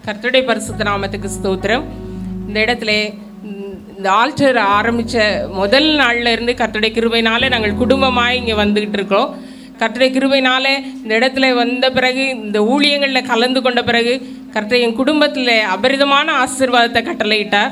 கர்த்தருடைய பரிசுத்த நாமத்துக்கு ஸ்தோத்திரம் இந்த இடத்துல ம், இந்த ஆல்டர் ஆரம்பிச்ச முதல் நாள்ல இருந்து கர்த்தருடைய கிருபைனால நாங்கள் குடும்பமாய் இங்க வந்துகிட்டு இருக்கோம் கர்த்தருடைய கிருபைனால இந்த இடத்துல வந்த பிறகு இந்த ஊழியங்கள்ல கலந்து கொண்ட பிறகு கர்த்தர் என் குடும்பத்துல அபரிதமான ஆசீர்வாதத்தை கட்டளையிட்டார்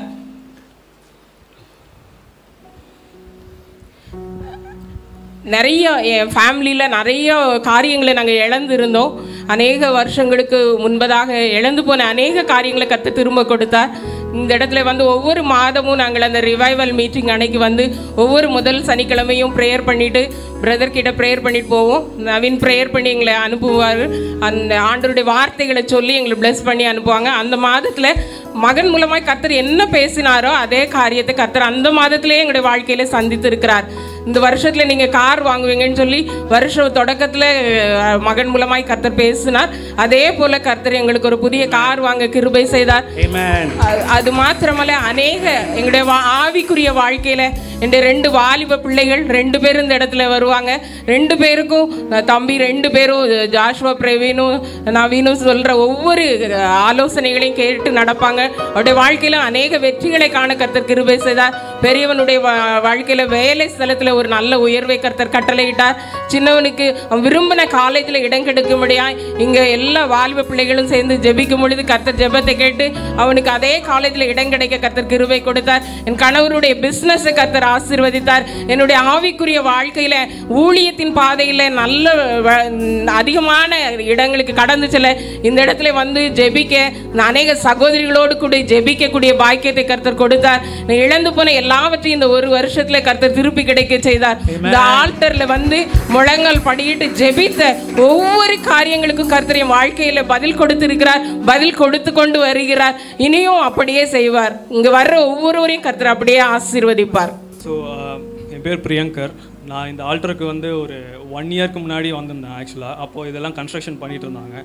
நிறைய என் ஃபேமிலியில் நிறைய காரியங்களை நாங்கள் இழந்திருந்தோம் அநேக வருஷங்களுக்கு முன்பதாக இழந்து போன அநேக காரியங்களை கற்று திரும்ப கொடுத்தார் இந்த இடத்துல வந்து ஒவ்வொரு மாதமும் நாங்கள் அந்த ரிவைவல் மீட்டிங் அன்னைக்கு வந்து ஒவ்வொரு முதல் சனிக்கிழமையும் ப்ரேயர் பண்ணிட்டு பிரதர் கிட்ட ப்ரேயர் பண்ணிட்டு போவோம் நவீன் ப்ரேயர் பண்ணி எங்களை அனுப்புவார் அந்த ஆண்டருடைய வார்த்தைகளை சொல்லி எங்களை bless பண்ணி அனுப்புவாங்க அந்த மாதத்தில் மகன் மூலமாய் கர்த்தர் என்ன பேசினாரோ அதே காரியத்தை கர்த்தர் அந்த மாதத்திலே எங்களுடைய வாழ்க்கையில சந்தித்து இருக்கிறார் இந்த வருஷத்துல நீங்க கார் வாங்குவீங்கன்னு சொல்லி வருஷ தொடக்கத்துல அஹ், மகன் மூலமாய் கர்த்தர் பேசினார் அதே போல கர்த்தர் எங்களுக்கு ஒரு புதிய கார் வாங்க கிருபை செய்தார் Amen. அ- அது மாத்திரமல்ல அநேக எங்களுடைய வா- ஆவிக்குரிய வாழ்க்கையில என் ரெண்டு வாலிப பிள்ளைகள் ரெண்டு பேரும் இந்த இடத்துல வருவாங்க ரெண்டு பேருக்கும் அஹ், தம்பி ரெண்டு பேரும் அஹ், ஜாஷ்வா பிரவீனும் நவீனும் சொல்ற ஒவ்வொரு அஹ், ஆலோசனைகளையும் கேட்டு நடப்பாங்க அவருடைய வாழ்க்கையில அநேக வெற்றிகளை காண கர்த்தர் கிருபை செய்தார் பெரியவனுடைய வா- வாழ்க்கையில வேலை ஸ்தலத்துல ஒரு நல்ல உயர்வை கர்த்தர் கட்டளையிட்டார் சின்னவனுக்கு அவன் விரும்பின காலேஜில் இடம் கிடைக்கும்படியாய் இங்க எல்லா வாலிப பிள்ளைகளும் சேர்ந்து ஜெபிக்கும் பொழுது கர்த்தர் ஜெபத்தை கேட்டு அவனுக்கு அதே காலேஜில் இடம் கிடைக்க கர்த்தர் கிருபை கொடுத்தார் என் கணவருடைய பிசினஸை கர்த்தர் ஆசீர்வதித்தார் என்னுடைய ஆவிக்குரிய வாழ்க்கையில ஊழியத்தின் பாதையில நல்ல வ- அதிகமான இடங்களுக்கு கடந்து செல்ல இந்த இடத்துல வந்து ஜெபிக்க நான் அநேக சகோதரிகளோடு கூட ஜெபிக்கக்கூடிய பாக்கியத்தை கர்த்தர் கொடுத்தார் நான் இழந்து போன எல்லாவற்றையும் இந்த ஒரு வருஷத்துல கர்த்தர் திருப்பி கிடைக்க செய்தார் இந்த ஆல்டர்ல வந்து முழங்கால் படியிட்டு ஜெபித்த ஒவ்வொரு காரியங்களுக்கும் கர்த்தர் என் வாழ்க்கையில பதில் கொடுத்திருக்கிறார் பதில் கொடுத்து கொண்டு வருகிறார் இனியும் அப்படியே செய்வார் இங்க வர்ற ஒவ்வொருவரையும் கர்த்தர் அப்படியே ஆசீர்வதிப்பார் ஸோ என் பேர் பிரியங்கர் நான் இந்த ஆல்டருக்கு வந்து ஒரு ஒன் இயர்க்கு முன்னாடி வந்திருந்தேன் ஆக்சுவலாக அப்போது இதெல்லாம் கன்ஸ்ட்ரக்ஷன் பண்ணிட்டு இருந்தாங்க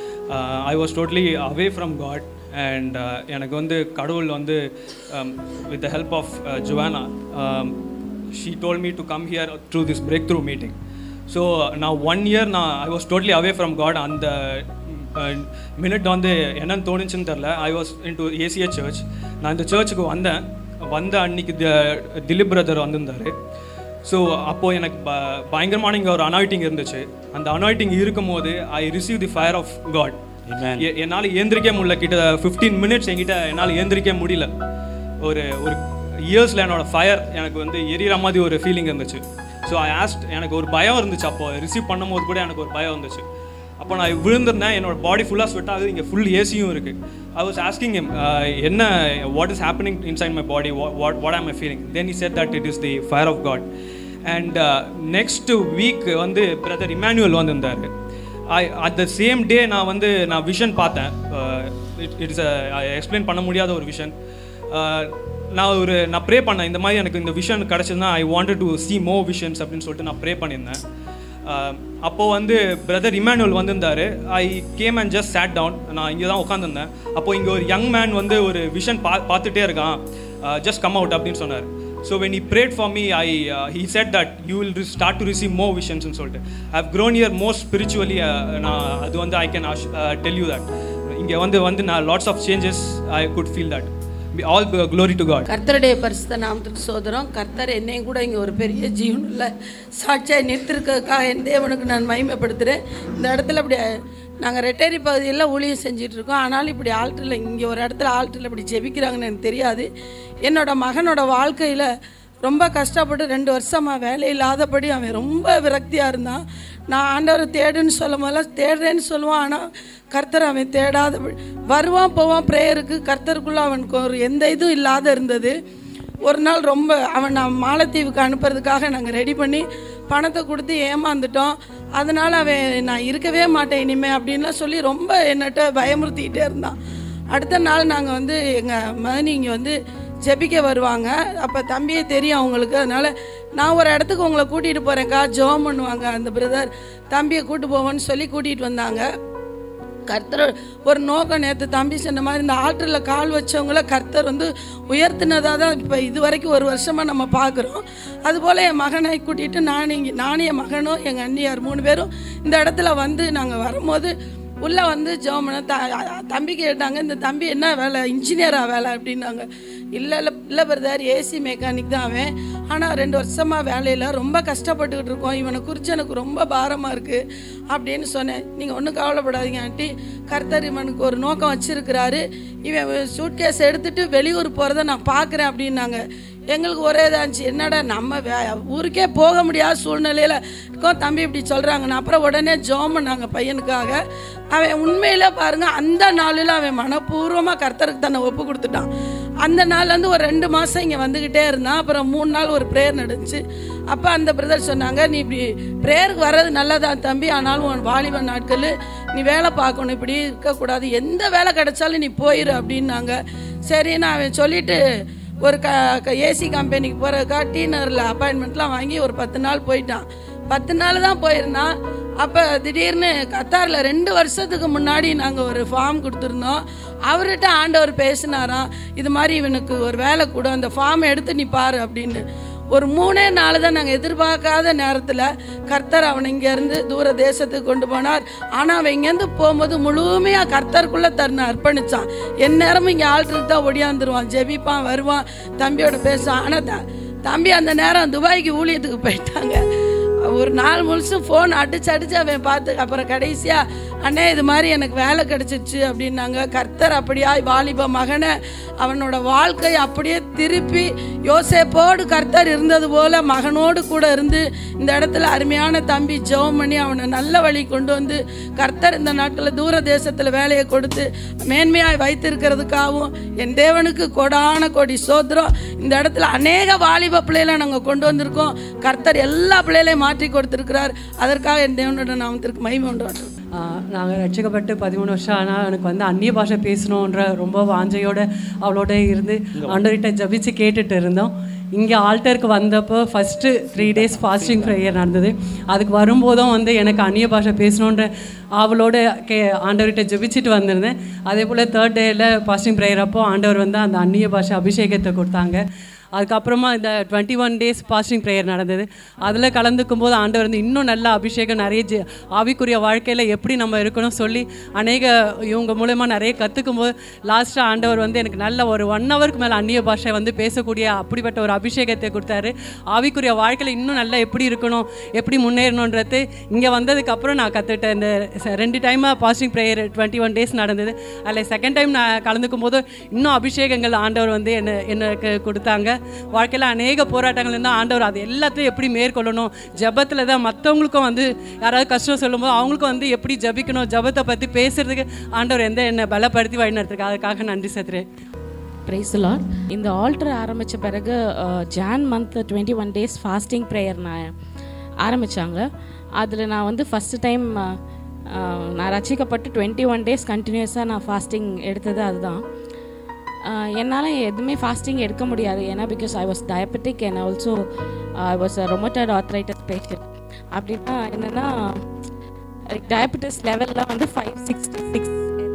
I was totally away from God and எனக்கு வந்து கடவுள் வந்து with the help of Juana she told me to come here through this breakthrough meeting so நான் ஒன் இயர் நான் I was totally away from God அந்த minute வந்து என்னன்னு தோணுச்சுன்னு தெரில I was in to Asia church நான் இந்த சர்ச்சுக்கு வந்தேன் வந்த அன்னைக்கு தி- திலீப் பிரதர் வந்திருந்தார் ஸோ அப்போது எனக்கு ப பயங்கரமான இங்கே ஒரு அனாய்ட்டிங் இருந்துச்சு அந்த அனாய்ட்டிங் இருக்கும் போது I receive the fire of God Amen. என்னால் ஏந்திரிக்க முடியல கிட்ட ஃபிஃப்டீன் மினிட்ஸ் என்கிட்ட என்னால் ஏந்திரிக்க முடியல ஒரு ஒரு இயர்ஸில் என்னோட ஃபயர் எனக்கு வந்து எரியிற மாதிரி ஒரு ஃபீலிங் இருந்துச்சு ஸோ ஐ ஆஸ்ட் எனக்கு ஒரு பயம் இருந்துச்சு அப்போ ரிசீவ் பண்ணும்போது கூட எனக்கு ஒரு பயம் இருந்துச்சு அப்போ நான் விழுந்திருந்தேன் என்னோட பாடி ஃபுல்லாக ஸ்வெட் ஆகுது இங்கே ஃபுல் ஏசியும் இருக்குது ஐ வாஸ் ஆஸ்கிங் என்ன what is happening inside my body what what am I feeling then I said that it is the fire of God and next week வந்து பிரதர் இமானுவல் வந்திருந்தார் I at the same day நான் வந்து நான் vision பார்த்தேன் it it's explain பண்ண முடியாத ஒரு vision நான் ஒரு நான் ப்ரே பண்ணேன் இந்த மாதிரி எனக்கு இந்த விஷன் கிடச்சதுன்னா I wanted to see more visions அப்படின்னு சொல்லிட்டு நான் ப்ரே பண்ணியிருந்தேன் அப்போது வந்து பிரதர் இமானுவல் வந்திருந்தார் I came and just sat down நான் இங்கே தான் உட்காந்துருந்தேன் அப்போது இங்கே ஒரு யங் மேன் வந்து ஒரு விஷன் பா பார்த்துட்டே இருக்கான் ஜஸ்ட் கம் அவுட் அப்படின்னு சொன்னார் so when he prayed for me i uh, he said that you will re- start to receive more visions ன்னு சொல்லிட்டு i've grown here more spiritually uh, நான் அது வந்து i can ass- uh, tell you that இங்கே வந்து வந்து நான் lots of changes i could feel that Be- all uh, glory to god கர்த்தருடைய பரிசுத்த நாமத்துக்கு சோதரம் கர்த்தர் என்னையும் கூட இங்கே ஒரு பெரிய ஜீவனுள்ள சாட்சியாக நிறுத்திருக்கிறதுக்காக என் தேவனுக்கு நான் மகிமைப்படுத்துகிறேன் இந்த இடத்துல இப்படி நாங்கள் ரெட்டேரி பகுதியில் ஊழியம் செஞ்சுட்டு இருக்கோம் ஆனாலும் இப்படி ஆல்ட்டில் இங்கே ஒரு இடத்துல ஆல்ட்டில் இப்படி ஜெபிக்கிறாங்கன்னு எனக்கு தெரியாது என்னோட மகனோட வாழ்க்கையில் ரொம்ப கஷ்டப்பட்டு ரெண்டு வருஷமாக வேலை இல்லாதபடி அவன் ரொம்ப விரக்தியாக இருந்தான் நான் ஆண்டவரை தேடுன்னு சொல்லும் போதெல்லாம் தேடுறேன்னு சொல்லுவான் ஆனால் கர்த்தர் அவன் தேடாத வருவான் போவான் ப்ரேயருக்கு கர்த்தருக்குள்ளே அவனுக்கு ஒரு எந்த இதுவும் இல்லாத இருந்தது ஒரு நாள் ரொம்ப அவன் நான் மாலத்தீவுக்கு அனுப்புறதுக்காக நாங்கள் ரெடி பண்ணி பணத்தை கொடுத்து ஏமாந்துட்டோம் அதனால் அவன் நான் இருக்கவே மாட்டேன் இனிமே அப்படின்லாம் சொல்லி ரொம்ப என்னட்ட பயமுறுத்திக்கிட்டே இருந்தான் அடுத்த நாள் நாங்கள் வந்து எங்கள் மதனி இங்கே வந்து ஜெபிக்க வருவாங்க அப்போ தம்பியே தெரியும் அவங்களுக்கு அதனால் நான் ஒரு இடத்துக்கு உங்களை கூட்டிகிட்டு போகிறேன்க்கா ஜோம் பண்ணுவாங்க அந்த பிரதர் தம்பியை கூட்டு போவோன்னு சொல்லி கூட்டிகிட்டு வந்தாங்க கர்த்தர் ஒரு நோக்கம் நேற்று தம்பி சொன்ன மாதிரி இந்த ஆற்றில் கால் வச்சவங்கள கர்த்தர் வந்து உயர்த்தினதாக தான் இப்போ இது வரைக்கும் ஒரு வருஷமாக நம்ம பார்க்குறோம் அதுபோல் என் மகனை கூட்டிகிட்டு நான் இங்கே நானும் என் மகனும் எங்கள் அண்ணியார் மூணு பேரும் இந்த இடத்துல வந்து நாங்கள் வரும்போது உள்ளே வந்து ஜோம் பண்ண த தம்பி கேட்டாங்க இந்த தம்பி என்ன வேலை இன்ஜினியரா வேலை அப்படின்னாங்க இல்லை இல்லை இல்லை பிரதர் ஏசி மெக்கானிக் தான் அவன் ஆனால் ரெண்டு வருஷமாக வேலையில் ரொம்ப கஷ்டப்பட்டுக்கிட்டு இருக்கோம் இவனை குறித்து எனக்கு ரொம்ப பாரமாக இருக்குது அப்படின்னு சொன்னேன் நீங்கள் ஒன்றும் கவலைப்படாதீங்க ஆண்டி கர்த்தர் இவனுக்கு ஒரு நோக்கம் வச்சிருக்கிறாரு இவன் சூட்கேஸ் எடுத்துட்டு வெளியூர் போகிறத நான் பார்க்குறேன் அப்படின்னாங்க எங்களுக்கு ஒரே இதாச்சு என்னடா நம்ம வே ஊருக்கே போக முடியாத சூழ்நிலையில் இருக்கோம் தம்பி இப்படி சொல்கிறாங்கன்னு அப்புறம் உடனே ஜோம் பண்ணாங்க பையனுக்காக அவன் உண்மையில பாருங்க அந்த நாளில் அவன் மனப்பூர்வமாக கர்த்தருக்கு தன்னை ஒப்பு கொடுத்துட்டான் அந்த நாள்லேருந்து ஒரு ரெண்டு மாதம் இங்கே வந்துக்கிட்டே இருந்தான் அப்புறம் மூணு நாள் ஒரு ப்ரேயர் நடந்துச்சு அப்போ அந்த பிரதர் சொன்னாங்க நீ இப்படி ப்ரேயருக்கு வர்றது நல்லதான் தம்பி ஆனாலும் உன் வாலிப நாட்கள் நீ வேலை பார்க்கணும் இப்படி இருக்கக்கூடாது எந்த வேலை கிடைச்சாலும் நீ போயிரு அப்படின்னாங்க சரின்னு அவன் சொல்லிட்டு ஒரு க ஏசி கம்பெனிக்கு போகிறதுக்கா டீனரில் அப்பாயின்மெண்ட்லாம் வாங்கி ஒரு பத்து நாள் போயிட்டான் பத்து நாள் தான் போயிருந்தான் அப்போ திடீர்னு கத்தாரில் ரெண்டு வருஷத்துக்கு முன்னாடி நாங்கள் ஒரு ஃபார்ம் கொடுத்துருந்தோம் அவர்கிட்ட ஆண்டவர் பேசினாராம் இது மாதிரி இவனுக்கு ஒரு வேலை கூட அந்த ஃபார்மை எடுத்து நீ பாரு அப்படின்னு ஒரு மூணே நாள் தான் நாங்கள் எதிர்பார்க்காத நேரத்தில் கர்த்தர் அவனை இங்கேருந்து தூர தேசத்துக்கு கொண்டு போனார் ஆனால் அவன் இங்கேருந்து போகும்போது முழுமையாக கர்த்தருக்குள்ளே தன்னை அர்ப்பணிச்சான் எந்நேரமும் இங்கே ஆள்றதுக்கு தான் ஒடியாந்துருவான் ஜெபிப்பான் வருவான் தம்பியோட பேசுவான் ஆனால் த தம்பி அந்த நேரம் துபாய்க்கு ஊழியத்துக்கு போயிட்டாங்க ஒரு நாள் முழுசும் ஃபோன் அடிச்சு அடிச்சு அவன் பார்த்து அப்புறம் கடைசியா அண்ணே இது மாதிரி எனக்கு வேலை கிடைச்சிச்சு அப்படின்னாங்க கர்த்தர் அப்படியாய் வாலிப மகனை அவனோட வாழ்க்கை அப்படியே திருப்பி யோசேப்போடு கர்த்தர் இருந்தது போல மகனோடு கூட இருந்து இந்த இடத்துல அருமையான தம்பி ஜெபம் பண்ணி அவனை நல்ல வழி கொண்டு வந்து கர்த்தர் இந்த நாட்டில் தூர தேசத்தில் வேலையை கொடுத்து மேன்மையாய் வைத்திருக்கிறதுக்காகவும் என் தேவனுக்கு கொடான கொடி சோத்திரம் இந்த இடத்துல அநேக வாலிப பிள்ளைகளை நாங்கள் கொண்டு வந்திருக்கோம் கர்த்தர் எல்லா பிள்ளைகளையும் மாற்றி கொடுத்திருக்கிறார் அதற்காக என் தேவனோட நாமத்திற்கு மகிமை உண்டாட்டும் நாங்கள் ரட்சிக்கப்பட்டு பதிமூணு வருஷம் ஆனால் எனக்கு வந்து அந்நிய பாஷை பேசணுன்ற ரொம்ப வாஞ்சையோட அவளோட இருந்து ஆண்டவர்கிட்ட ஜபிச்சு கேட்டுட்டு இருந்தோம் இங்கே ஆல்டருக்கு வந்தப்போ first three days fasting prayer நடந்தது அதுக்கு வரும்போதும் வந்து எனக்கு அந்நிய பாஷை பேசணுன்ற அவளோட கே ஆண்டவர்கிட்ட ஜெபிச்சுட்டு வந்திருந்தேன் அதே போல் தேர்ட் டேயில் ஃபாஸ்டிங் ப்ரேயர் அப்போ ஆண்டவர் வந்து அந்த அந்நிய பாஷை அபிஷேகத்தை கொடுத்தாங்க அதுக்கப்புறமா இந்த twenty one days fasting prayer நடந்தது அதில் கலந்துக்கும் போது ஆண்டவர் வந்து இன்னும் நல்ல அபிஷேகம் நிறைய ஜெ ஆவிக்குரிய வாழ்க்கையில் எப்படி நம்ம இருக்கணும் சொல்லி அநேக இவங்க மூலயமா நிறைய கற்றுக்கும் போது லாஸ்ட்டாக ஆண்டவர் வந்து எனக்கு நல்ல ஒரு ஒன் ஹவருக்கு மேலே அந்நிய பாஷை வந்து பேசக்கூடிய அப்படிப்பட்ட ஒரு அபிஷேகத்தை கொடுத்தாரு ஆவிக்குரிய வாழ்க்கையில் இன்னும் நல்லா எப்படி இருக்கணும் எப்படி முன்னேறணுன்றது இங்கே வந்ததுக்கப்புறம் நான் கற்றுட்டேன் இந்த ச- ரெண்டு டைமாக fasting prayer twenty one days நடந்தது அதில் செகண்ட் டைம் நான் கலந்துக்கும் போது இன்னும் அபிஷேகங்கள் ஆண்டவர் வந்து என்ன எனக்கு கொடுத்தாங்க வாழ்க்கையில் அநேக போராட்டங்கள் இருந்தால் ஆண்டவர் அது எல்லாத்தையும் எப்படி மேற்கொள்ளணும் ஜெபத்தில் தான் மற்றவங்களுக்கும் வந்து யாராவது கஷ்டம் சொல்லும்போது அவங்களுக்கும் வந்து எப்படி ஜெபிக்கணும் ஜெபத்தை பற்றி பேசுறதுக்கு ஆண்டவர் எந்த என்னை பலப்படுத்தி வழிநடத்துருக்கு அதுக்காக நன்றி செத்துறேன் பிரைஸ் லாட் இந்த ஆல்டர் ஆரம்பித்த பிறகு ஜான் month twenty one days fasting prayer நான் ஆரம்பித்தாங்க அதில் நான் வந்து ஃபஸ்ட்டு டைம் நான் ரசிக்கப்பட்டு டுவெண்ட்டி ஒன் டேஸ் கண்டினியூஸாக நான் ஃபாஸ்டிங் எடுத்தது அதுதான் என்னால் எதுவுமே ஃபாஸ்டிங் எடுக்க முடியாது ஏன்னா because I was diabetic and also I was rheumatoid arthritis patient அப்படின்னா என்னென்னா டயபெட்டிஸ் லெவல்லாம் வந்து five sixty six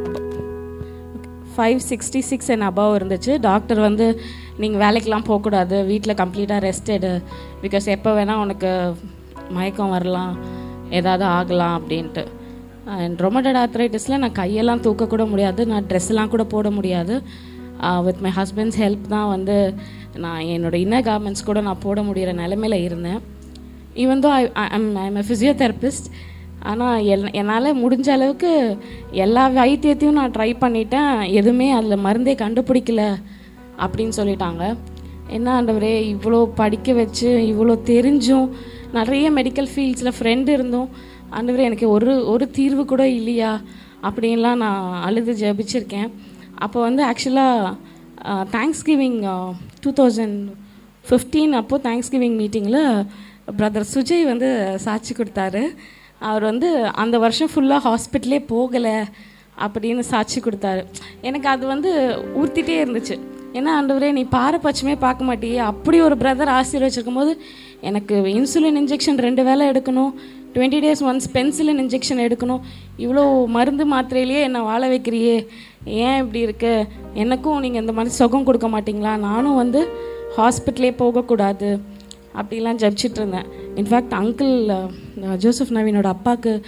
five sixty six and above இருந்துச்சு டாக்டர் வந்து நீங்கள் வேலைக்கெலாம் போகக்கூடாது வீட்டில் கம்ப்ளீட்டாக ரெஸ்ட் எடு பிகாஸ் எப்போ வேணால் உனக்கு மயக்கம் வரலாம் ஏதாவது ஆகலாம் அப்படின்ட்டு அண்ட் ரொமட்டட் ஆர்த்ரைட்டிஸில் நான் கையெல்லாம் தூக்கக்கூட முடியாது நான் ட்ரெஸ்லாம் கூட போட முடியாது வித் மை ஹஸ்பண்ட்ஸ் ஹெல்ப் தான் வந்து நான் என்னோட இன்னர் கார்மெண்ட்ஸ் கூட நான் போட முடிகிற நிலமையில இருந்தேன் even though I I'm I'm a physiotherapist ஆனால் எல் என்னால் முடிஞ்ச அளவுக்கு எல்லா வைத்தியத்தையும் நான் ட்ரை பண்ணிட்டேன் எதுவுமே அதில் மருந்தே கண்டுபிடிக்கல அப்படின்னு சொல்லிட்டாங்க என்ன ஆண்டவரே இவ்வளோ படிக்க வச்சு இவ்வளோ தெரிஞ்சும் நிறைய மெடிக்கல் ஃபீல்ட்ஸில் ஃப்ரெண்டு இருந்தும் ஆண்டவரே எனக்கு ஒரு ஒரு தீர்வு கூட இல்லையா அப்படின்லாம் நான் அழுது ஜெபிச்சிருக்கேன் அப்போ வந்து ஆக்சுவலாக thanksgiving two thousand fifteen அப்போது தேங்க்ஸ் கிவிங் மீட்டிங்கில் பிரதர் சுஜய் வந்து சாட்சி கொடுத்தாரு அவர் வந்து அந்த வருஷம் ஃபுல்லாக ஹாஸ்பிட்டலே போகலை அப்படின்னு சாட்சி கொடுத்தாரு எனக்கு அது வந்து ஊற்றிட்டே இருந்துச்சு ஏன்னா ஆண்டவரே நீ பாரபட்சமே பார்க்க மாட்டியே அப்படி ஒரு பிரதர் ஆசீர்வச்சிருக்கும் போது எனக்கு இன்சுலின் இன்ஜெக்ஷன் ரெண்டு வேளை எடுக்கணும் twenty days once penicillin injection எடுக்கணும் இவ்வளோ மருந்து மாத்திரையிலேயே என்னை வாழ வைக்கிறியே ஏன் இப்படி இருக்கு எனக்கும் நீங்கள் இந்த மாதிரி சுகம் கொடுக்க மாட்டீங்களா நானும் வந்து ஹாஸ்பிட்டலே போகக்கூடாது அப்படிலாம் ஜபிச்சிட்டு இருந்தேன் இன்ஃபேக்ட் அங்கிள் ஜோசப் நவீனோட அப்பாவுக்கு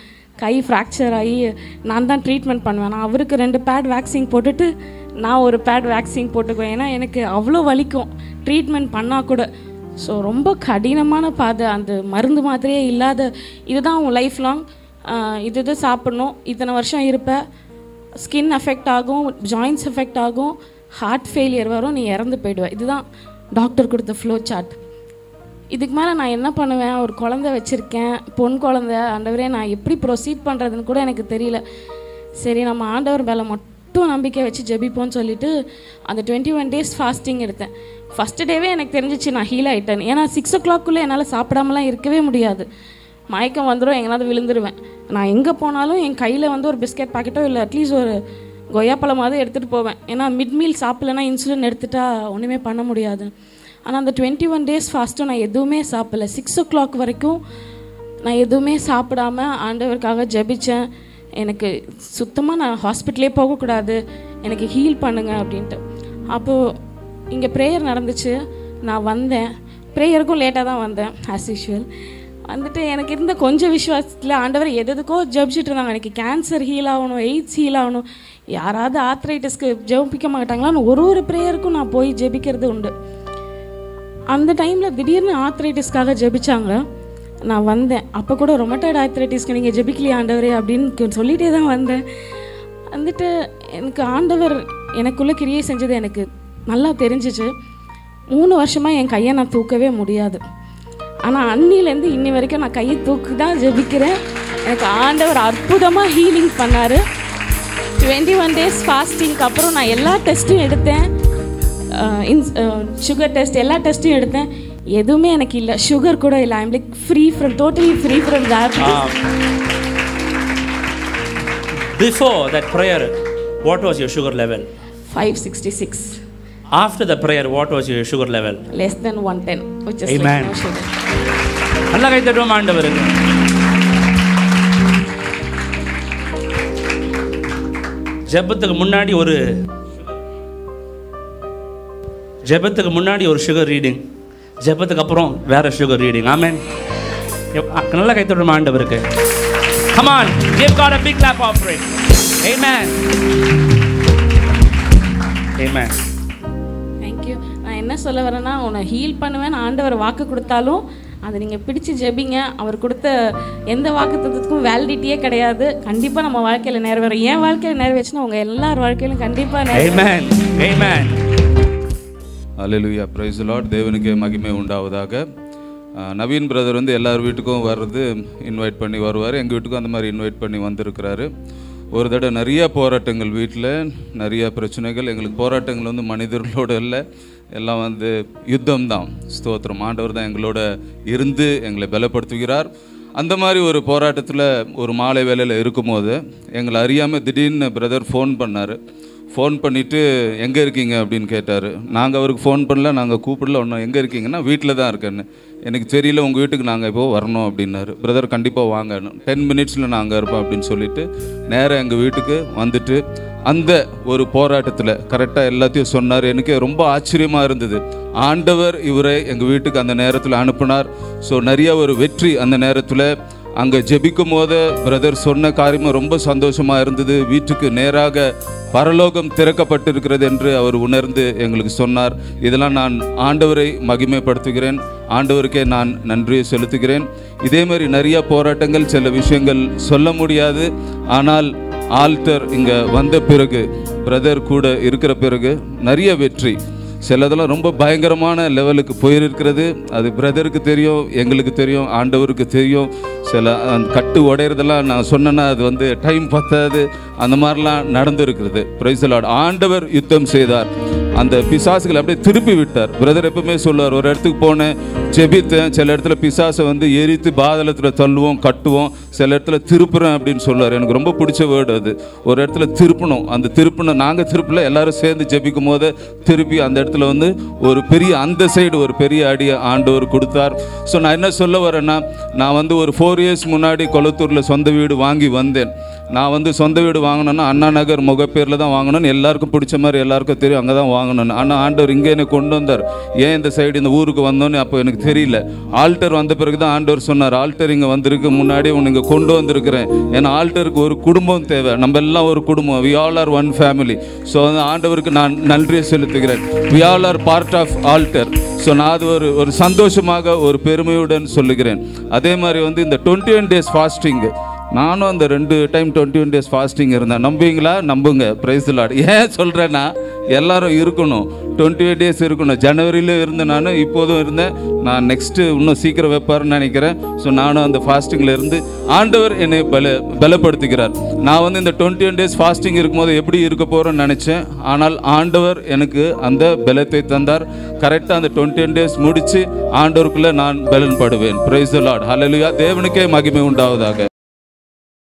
கை ஃப்ராக்சர் ஆகி நான் தான் ட்ரீட்மெண்ட் பண்ணுவேன் நான் அவருக்கு ரெண்டு பேட் வேக்சின் போட்டுட்டு நான் ஒரு பேட் வேக்சின் போட்டுக்குவேன் ஏன்னா எனக்கு அவ்வளோ வலிக்கும் ட்ரீட்மெண்ட் பண்ணால் கூட ஸோ ரொம்ப கடினமான பாதை அந்த மருந்து மாதிரியே இல்லாத இதுதான் உன் லைஃப் லாங் இது இது சாப்பிடணும் இத்தனை வருஷம் இருப்ப ஸ்கின் அஃபெக்ட் ஆகும் ஜாயின்ஸ் எஃபெக்ட் ஆகும் ஹார்ட் ஃபெயிலியர் வரும் நீ இறந்து போயிடுவ இதுதான் டாக்டர் கொடுத்த ஃப்ளோ சார்ட் இதுக்கு மேலே நான் என்ன பண்ணுவேன் ஒரு குழந்தை வச்சுருக்கேன் பொன் குழந்தை ஆண்டவரே நான் எப்படி ப்ரொசீட் பண்ணுறதுன்னு கூட எனக்கு தெரியல சரி நம்ம ஆண்டவர் மேலே மட்டும் நம்பிக்கை வச்சு ஜெபிப்போம்னு சொல்லிட்டு அந்த டுவெண்ட்டி ஒன் டேஸ் ஃபாஸ்டிங் எடுத்தேன் ஃபஸ்ட்டு டேவே எனக்கு தெரிஞ்சிச்சு நான் ஹீல் ஆகிட்டேன் ஏன்னா சிக்ஸ் ஓ கிளாக்குள்ளே என்னால் சாப்பிடாமலாம் இருக்கவே முடியாது மயக்கம் வந்துடும் எங்கேனாவது விழுந்துருவேன் நான் எங்கே போனாலும் என் கையில் வந்து ஒரு பிஸ்கெட் பாக்கெட்டோ இல்லை அட்லீஸ்ட் ஒரு கொய்யாப்பழமாவது எடுத்துகிட்டு போவேன் ஏன்னா மிட் மீல் சாப்பிடலன்னா இன்சுலின் எடுத்துட்டா ஒன்றுமே பண்ண முடியாது ஆனால் அந்த டுவெண்ட்டி ஒன் டேஸ் ஃபாஸ்ட்டும் நான் எதுவுமே சாப்பிடல சிக்ஸ் ஓ கிளாக் வரைக்கும் நான் எதுவுமே சாப்பிடாம ஆண்டவருக்காக ஜெபிச்சேன் எனக்கு சுத்தமாக நான் ஹாஸ்பிட்டலே போகக்கூடாது எனக்கு ஹீல் பண்ணுங்க அப்படின்ட்டு அப்போது இங்கே ப்ரேயர் நடந்துச்சு நான் வந்தேன் ப்ரேயருக்கும் லேட்டாக தான் வந்தேன் ஆஸ் யூஷுவல் வந்துட்டு எனக்கு இருந்த கொஞ்சம் விசுவாசத்தில் ஆண்டவர் எது எதுக்கோ ஜெபிச்சுட்டு இருந்தாங்க எனக்கு கேன்சர் ஹீல் ஆகணும் எய்ட்ஸ் ஹீல் ஆகணும் யாராவது ஆத்ரைட்டிஸ்க்கு ஜெபிக்க மாட்டாங்களான்னு ஒரு ஒரு ப்ரேயருக்கும் நான் போய் ஜெபிக்கிறது உண்டு அந்த டைமில் திடீர்னு ஆத்ரைட்டிஸ்க்காக ஜெபிச்சாங்க நான் வந்தேன் அப்போ கூட ரொமட்டட் ஆத்ரைட்டிஸ்க்கு நீங்கள் ஜெபிக்கலையா ஆண்டவரே அப்படின்னு சொல்லிட்டே தான் வந்தேன் வந்துட்டு எனக்கு ஆண்டவர் எனக்குள்ளே கிரியை செஞ்சது எனக்கு நல்லா தெரிஞ்சிச்சு மூணு வருஷமாக என் கையை நான் தூக்கவே முடியாது ஆனால் அன்னிலேருந்து இன்னி வரைக்கும் நான் கையை தூக்கி தான் ஜெபிக்கிறேன் எனக்கு ஆண்டவர் அற்புதமாக ஹீலிங் பண்ணார் டுவெண்ட்டி ஒன் டேஸ் ஃபாஸ்டிங்க்கு அப்புறம் நான் எல்லா டெஸ்ட்டும் எடுத்தேன் சுகர் டெஸ்ட் எல்லா டெஸ்ட்டும் எடுத்தேன் எதுவுமே எனக்கு இல்லை சுகர் கூட இல்லை I'm like free from totally free from diabetes Before that prayer, what was your sugar level? Five sixty six After the prayer, what was your sugar level? Less than one ten which is Amen. Like no sugar நல்லா கை தட்டுவோம் ஆண்டவருக்கு ஜெபத்துக்கு முன்னாடி ஒரு ஜெபத்துக்கு முன்னாடி ஒரு சுகர் ரீடிங் ஜெபத்துக்கு அப்புறம் வேற சுகர் ரீடிங் ஆமென் எப்- அ, நல்லா கை தட்டுவோம் ஆண்டவருக்கு Come on, give God a big clap offering. Amen. Amen. Thank you நான் என்ன சொல்ல வரேன்னா உன்னை ஹீல் பண்ணுவேன் ஆண்டவர் வாக்கு கொடுத்தாலும் அதை நீங்கள் பிடிச்சு ஜெபிங்க அவர் கொடுத்த எந்த வாக்குத்தத்துக்கும் வேலிடிட்டியே கிடையாது கண்டிப்பாக நம்ம வாழ்க்கையில் நிறைவேறும் என் வாழ்க்கையில் நிறைவேச்சுன்னா உங்கள் எல்லார் வாழ்க்கையிலும் கண்டிப்பாக நிறைவேறும் Amen. Amen. Hallelujah praise Lord தேவனுக்கு மகிமை உண்டாவதாக அஹ், நவீன் பிரதர் வந்து எல்லார் வீட்டுக்கும் வர்றது இன்வைட் பண்ணி வருவார் எங்கள் வீட்டுக்கும் அந்த மாதிரி இன்வைட் பண்ணி வந்திருக்கிறாரு ஒரு தடவை நிறைய போராட்டங்கள் வீட்டில் நிறைய பிரச்சனைகள் எங்களுக்கு போராட்டங்கள் வந்து மனிதர்களோட இல்லை எல்லாம் வந்து யுத்தம் தான் ஸ்தோத்திரம் ஆண்டவர் தான் எங்களோட இருந்து எங்களை பலப்படுத்துகிறார் அந்த மாதிரி ஒரு போராட்டத்தில் ஒரு மாலை வேலையில் இருக்கும்போது எங்களை அறியாமல் திடீர்னு பிரதர் ஃபோன் பண்ணார் ஃபோன் பண்ணிவிட்டு எங்கே இருக்கீங்க அப்படின்னு கேட்டார் நாங்கள் அவருக்கு ஃபோன் பண்ணல நாங்கள் கூப்பிடல ஒன்றும் எங்கே இருக்கீங்கன்னா வீட்டில் தான் இருக்கேன்னு எனக்கு தெரியல உங்கள் வீட்டுக்கு நாங்கள் இப்போ வரணும் அப்படின்னாரு பிரதர் கண்டிப்பாக வாங்க டென் மினிட்ஸில் நான் அங்கே இருப்போம் அப்படின்னு சொல்லிட்டு நேராக எங்கள் வீட்டுக்கு வந்துட்டு அந்த ஒரு போராட்டத்தில் கரெக்டாக எல்லாத்தையும் சொன்னார் எனக்கு ரொம்ப ஆச்சரியமாக இருந்தது ஆண்டவர் இவரை எங்கள் வீட்டுக்கு அந்த நேரத்தில் அனுப்புனார் ஸோ நிறைய ஒரு வெற்றி அந்த நேரத்தில் அங்கே ஜெபிக்கும் போது பிரதர் சொன்ன காரியமும் ரொம்ப சந்தோஷமாக இருந்தது வீட்டுக்கு நேராக பரலோகம் திறக்கப்பட்டிருக்கிறது என்று அவர் உணர்ந்து எங்களுக்கு சொன்னார் இதெல்லாம் நான் ஆண்டவரை மகிமைப்படுத்துகிறேன் ஆண்டவருக்கே நான் நன்றியை செலுத்துகிறேன் இதே மாதிரி நிறைய போராட்டங்கள் சில விஷயங்கள் சொல்ல முடியாது ஆனால் ஆல்டர் இங்கே வந்த பிறகு பிரதர் கூட இருக்கிற பிறகு நிறைய வெற்றி சிலதெல்லாம் ரொம்ப பயங்கரமான லெவலுக்கு போயிருக்கிறது அது பிரதருக்கு தெரியும் எங்களுக்கு தெரியும் ஆண்டவருக்கு தெரியும் சில அந்த கட்டு உடையிறதெல்லாம் நான் சொன்னேன்னா அது வந்து டைம் பத்தாது அந்த மாதிரிலாம் நடந்திருக்கிறது பிரைஸ் ஆண்டவர் யுத்தம் செய்தார் அந்த பிசாசுகளை அப்படியே திருப்பி விட்டார் பிரதர் எப்பவுமே சொல்லுவார் ஒரு இடத்துக்கு போனேன் ஜெபித்தேன் சில இடத்துல பிசாசை வந்து எரித்து பாதளத்தில் தள்ளுவோம் கட்டுவோம் சில இடத்துல திருப்புறேன் அப்படின்னு சொல்லுவார் எனக்கு ரொம்ப பிடிச்ச வேர்டு அது ஒரு இடத்துல திருப்பணும் அந்த திருப்பின நாங்கள் திருப்பல எல்லாரும் சேர்ந்து ஜெபிக்கும் போது திருப்பி அந்த இடத்துல வந்து ஒரு பெரிய அந்த சைடு ஒரு பெரிய அடியை ஆண்டவர் கொடுத்தார் ஸோ நான் என்ன சொல்ல வரேன்னா நான் வந்து ஒரு ஃபோர் இயர்ஸ் முன்னாடி கொளத்தூரில் சொந்த வீடு வாங்கி வந்தேன் நான் வந்து சொந்த வீடு வாங்கணும்னா அண்ணா நகர் முகப்பேரில் தான் வாங்கணும்னு எல்லாருக்கும் பிடிச்ச மாதிரி எல்லாருக்கும் தெரியும் அங்கே தான் வாங்கணும்னு ஆனால் ஆண்டவர் இங்கே என்னை கொண்டு வந்தார் ஏன் இந்த சைடு இந்த ஊருக்கு வந்தோன்னு அப்போ எனக்கு தெரியல ஆல்டர் வந்த பிறகு தான் ஆண்டவர் சொன்னார் ஆல்டர் இங்கே வந்திருக்கு முன்னாடி உன்னை இங்கே கொண்டு வந்திருக்கிறேன் ஏன்னா ஆல்டருக்கு ஒரு குடும்பம் தேவை நம்ம எல்லாம் ஒரு குடும்பம் we all are one family so வந்து ஆண்டவருக்கு நான் நன்றியை செலுத்துகிறேன் we all are part of altar so நான் அது ஒரு ஒரு சந்தோஷமாக ஒரு பெருமையுடன் சொல்லுகிறேன் அதே மாதிரி வந்து இந்த டுவெண்ட்டி ஒன் டேஸ் ஃபாஸ்டிங் நானும் அந்த ரெண்டு time twenty one days fasting இருந்தேன் நம்புவீங்களா நம்புங்க பிரைஸ் லாட் ஏன் சொல்கிறேன்னா எல்லாரும் இருக்கணும் டுவெண்ட்டி எயிட் டேஸ் இருக்கணும் ஜனவரியில இருந்தேன் நான் இப்போதும் இருந்தேன் நான் நெக்ஸ்ட்டு இன்னும் சீக்கிரம் வைப்பாருன்னு நினைக்கிறேன் ஸோ நானும் அந்த ஃபாஸ்டிங்கில் இருந்து ஆண்டவர் என்னை பல பலப்படுத்துகிறார் நான் வந்து இந்த டுவெண்ட்டி ஒன் டேஸ் ஃபாஸ்டிங் இருக்கும்போது எப்படி இருக்க போகிறேன்னு நினச்சேன் ஆனால் ஆண்டவர் எனக்கு அந்த பலத்தை தந்தார் கரெக்டாக அந்த டுவெண்ட்டி ஒன் டேஸ் முடித்து ஆண்டவருக்குள்ளே நான் பலன்படுவேன் பிரைஸ் லார்ட் ஹalleluya தேவனுக்கே மகிமை உண்டாவதாக